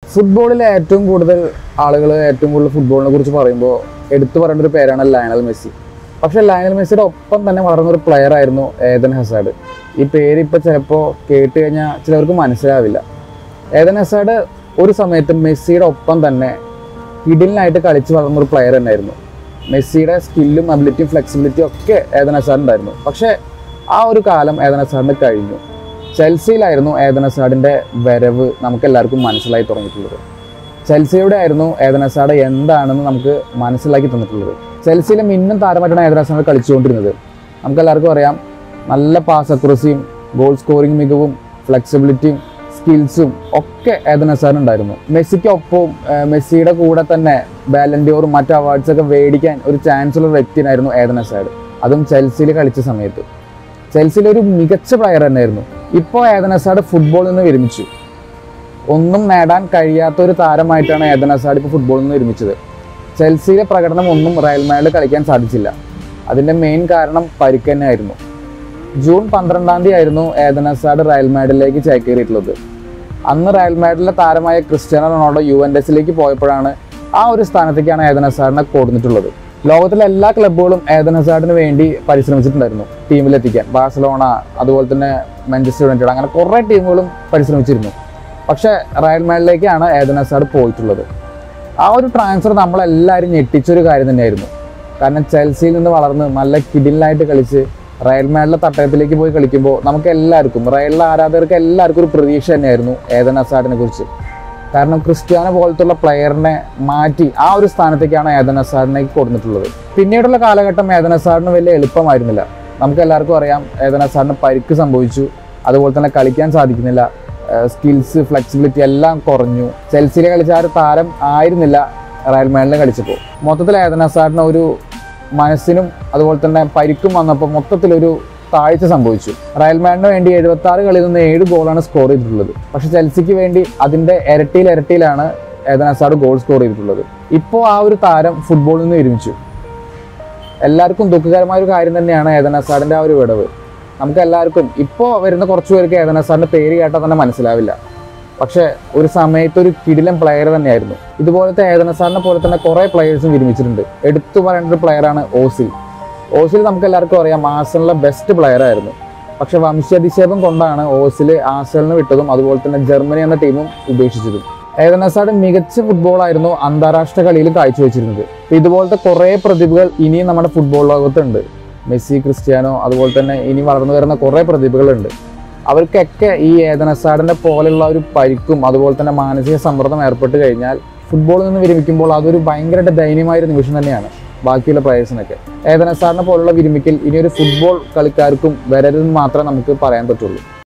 ഫുട്ബോളിൽ ഏറ്റവും കൂടുതൽ ആളുകൾ ഏറ്റവും കൂടുതൽ ഫുട്ബോളിനെ കുറിച്ച് പറയുമ്പോൾ എടുത്തു പറയേണ്ട ഒരു പേരാണ് ലയണൽ മെസ്സി പക്ഷേ ലയണൽ മെസ്സിയുടെ ഒപ്പം തന്നെ വളർന്ന ഒരു പ്ലെയർ ആയിരുന്നു ഏതൻ ഹസാഡ് ഈ പേര് ഇപ്പോൾ ചിലപ്പോൾ കേട്ട് കഴിഞ്ഞാൽ ചിലവർക്ക് മനസ്സിലാവില്ല ഏതൻ ഹസാഡ് ഒരു സമയത്ത് മെസ്സിയുടെ ഒപ്പം തന്നെ കിഡിലിനായിട്ട് കളിച്ച് വളർന്ന ഒരു പ്ലെയർ തന്നെയായിരുന്നു മെസ്സിയുടെ സ്കില്ലും അബിലിറ്റിയും ഫ്ലെക്സിബിലിറ്റിയും ഒക്കെ ഏതൻ ഹസാഡ് ഉണ്ടായിരുന്നു പക്ഷേ ആ ഒരു കാലം ഏതൻ ഹസാഡിന് കഴിഞ്ഞു ചെൽസിയിലായിരുന്നു ഏതൻ ഹസാഡിൻ്റെ വരവ് നമുക്ക് എല്ലാവർക്കും മനസ്സിലായി തുടങ്ങിയിട്ടുള്ളത് ചെൽസിയുടെ ആയിരുന്നു ഏതൻ ഹസാഡ് എന്താണെന്ന് നമുക്ക് മനസ്സിലാക്കി തന്നിട്ടുള്ളത് ചെൽസിയിലെ മിന്നും താരമായിട്ടാണ് ഏതൻ ഹസാഡ് കളിച്ചുകൊണ്ടിരുന്നത് നമുക്ക് എല്ലാവർക്കും അറിയാം നല്ല പാസ് അക്യുറസിയും ഗോൾ സ്കോറിംഗ് മികവും ഫ്ലെക്സിബിലിറ്റിയും സ്കിൽസും ഒക്കെ ഏതൻ ഹസാഡ് ഉണ്ടായിരുന്നു മെസ്സിക്കൊപ്പവും ഏർ മെസ്സിയുടെ കൂടെ തന്നെ ബാലൻഡിയോറും മറ്റ് അവാർഡ്സ് ഒക്കെ മേടിക്കാൻ ഒരു ചാൻസ് ഉള്ള വ്യക്തിയായിരുന്നു ഏതൻ ഹസാഡ് അതും ചെൽസിയിൽ കളിച്ച സമയത്ത് ചെൽസിയിൽ ഒരു മികച്ച പ്ലെയർ തന്നെയായിരുന്നു ഇപ്പോൾ ഏതൻ ഹസാഡ് ഫുട്ബോളിൽ നിന്ന് വിരമിച്ചു ഒന്നും നേടാൻ കഴിയാത്ത ഒരു താരമായിട്ടാണ് ഏതൻ ഹസാഡ് ഇപ്പോൾ ഫുട്ബോളിൽ നിന്ന് വിരമിച്ചത് ചെൽസിയിലെ പ്രകടനം ഒന്നും റയൽ മാഡിൽ കളിക്കാൻ സാധിച്ചില്ല അതിൻ്റെ മെയിൻ കാരണം പരിക്ക് തന്നെയായിരുന്നു ജൂൺ പന്ത്രണ്ടാം തീയതി ആയിരുന്നു ഏതൻ ഹസാഡ് റയൽ മാഡിലേക്ക് ചേക്കേറിയിട്ടുള്ളത് അന്ന് റയൽ മാഡിലെ താരമായ ക്രിസ്ത്യാനോ റൊണാൾഡോ യു എൻ എസിലേക്ക് പോയപ്പോഴാണ് ആ ഒരു സ്ഥാനത്തേക്കാണ് ഏതൻ ഹസാഡിനെ കൊടുത്തിട്ടുള്ളത് ലോകത്തിലെ എല്ലാ ക്ലബ്ബുകളും ഏതൻ ഹസാഡിന് വേണ്ടി പരിശ്രമിച്ചിട്ടുണ്ടായിരുന്നു ടീമിലെത്തിക്കാൻ ബാഴ്സലോണ അതുപോലെ തന്നെ മാഞ്ചസ്റ്റർ യുണൈറ്റഡ് അങ്ങനെ കുറേ ടീമുകളും പരിശ്രമിച്ചിരുന്നു പക്ഷേ റയൽ മാഡിലേക്കാണ് ഏതൻ ഹസാഡ് പോയിട്ടുള്ളത് ആ ഒരു ട്രാൻസ്ഫർ നമ്മളെല്ലാവരും ഞെട്ടിച്ചൊരു കാര്യം തന്നെയായിരുന്നു കാരണം ചെൽസിയിൽ നിന്ന് വളർന്ന് നല്ല കിഡിലായിട്ട് കളിച്ച് റയൽ മാഡിലെ തട്ടകത്തിലേക്ക് പോയി കളിക്കുമ്പോൾ നമുക്ക് എല്ലാവർക്കും റയലിലെ ആരാധകർക്ക് എല്ലാവർക്കും ഒരു പ്രതീക്ഷ തന്നെയായിരുന്നു ഏതൻ ഹസാഡിനെ കുറിച്ച് കാരണം ക്രിസ്ത്യാനോ പോലത്തുള്ള പ്ലെയറിനെ മാറ്റി ആ ഒരു സ്ഥാനത്തേക്കാണ് ഏതൻ ഹസാഡിനേക്ക് കൊടുത്തിട്ടുള്ളത് പിന്നീടുള്ള കാലഘട്ടം ഏതൻ ഹസാഡിന് വലിയ എളുപ്പമായിരുന്നില്ല നമുക്ക് എല്ലാവർക്കും അറിയാം ഏതൻ ഹസാഡിന് പരിക്ക് സംഭവിച്ചു അതുപോലെ തന്നെ കളിക്കാൻ സാധിക്കുന്നില്ല സ്കിൽസ് ഫ്ലെക്സിബിലിറ്റി എല്ലാം കുറഞ്ഞു ചെൽസിയിൽ കളിച്ച ആ ഒരു താരം ആയിരുന്നില്ല റയൽ മാഡിൽ കളിച്ചപ്പോൾ മൊത്തത്തിൽ ഏതൻ ഹസാഡിന് ഒരു മനസ്സിനും അതുപോലെ തന്നെ പരിക്കും വന്നപ്പോൾ മൊത്തത്തിലൊരു താഴ്ച സംഭവിച്ചു റയൽ മാഡിന് വേണ്ടി എഴുപത്തി ആറ് കളിയിൽ നിന്ന് ഏഴ് ഗോളാണ് സ്കോർ ചെയ്തിട്ടുള്ളത് പക്ഷെ ചെൽസിക്ക് വേണ്ടി അതിന്റെ ഇരട്ടിയിൽ ഇരട്ടിയിലാണ് ഏതൻ ഹസാഡ് ഗോൾ സ്കോർ ചെയ്തിട്ടുള്ളത് ഇപ്പോൾ ആ ഒരു താരം ഫുട്ബോളിൽ നിന്ന് വിരമിച്ചു എല്ലാവർക്കും ദുഃഖകരമായ ഒരു കാര്യം തന്നെയാണ് ഏതൻ ഹസാഡിന്റെ ആ ഒരു വിടവ് നമുക്ക് എല്ലാവർക്കും ഇപ്പോൾ വരുന്ന കുറച്ച് പേർക്ക് ഏതൻ ഹസാഡിന്റെ പേര് കേട്ടാൽ തന്നെ മനസ്സിലാവില്ല പക്ഷേ ഒരു സമയത്ത് ഒരു കിടിലൻ പ്ലെയർ തന്നെയായിരുന്നു ഇതുപോലത്തെ ഏതൻ ഹസാഡിനെ പോലെ തന്നെ കുറേ പ്ലെയേഴ്സും വിരമിച്ചിട്ടുണ്ട് എടുത്തു പറയേണ്ട ഒരു പ്ലെയറാണ് ഓസിൽ ഓസിൽ നമുക്ക് എല്ലാവർക്കും അറിയാം ആസലിലെ ബെസ്റ്റ് പ്ലെയർ ആയിരുന്നു പക്ഷെ വംശാധിക്ഷേപം കൊണ്ടാണ് ഓസിൽ ആസലിന് വിട്ടതും അതുപോലെ തന്നെ ജർമ്മനി എന്ന ടീമും ഉപേക്ഷിച്ചതും ഏതൻ ഹസാഡ് മികച്ച ഫുട്ബോളായിരുന്നു അന്താരാഷ്ട്ര കളിയിൽ കാഴ്ചവെച്ചിരുന്നത് അപ്പൊ ഇതുപോലത്തെ കുറേ പ്രതിഭകൾ ഇനിയും നമ്മുടെ ഫുട്ബോൾ ലോകത്തുണ്ട് മെസ്സി ക്രിസ്ത്യാനോ അതുപോലെ തന്നെ ഇനി വളർന്നു വരുന്ന കുറേ പ്രതിഭകളുണ്ട് അവർക്കൊക്കെ ഈ ഏതൻ ഹസാഡിന്റെ പോലെയുള്ള ഒരു പരിക്കും അതുപോലെ തന്നെ മാനസിക സമ്മർദ്ദം ഏർപ്പെട്ട് കഴിഞ്ഞാൽ ഫുട്ബോളിൽ നിന്ന് വിരമിക്കുമ്പോൾ അതൊരു ഭയങ്കരമായിട്ട് ദയനീയമായ ഒരു നിമിഷം തന്നെയാണ് ബാക്കിയുള്ള പ്ലേയേഴ്സിനൊക്കെ ഏതൻ ഹസാഡിനെ പോലുള്ള വിരമിക്കൽ ഇനി ഒരു ഫുട്ബോൾ കളിക്കാർക്കും വരരുതെന്ന് മാത്രമേ നമുക്ക് പറയാൻ പറ്റുള്ളൂ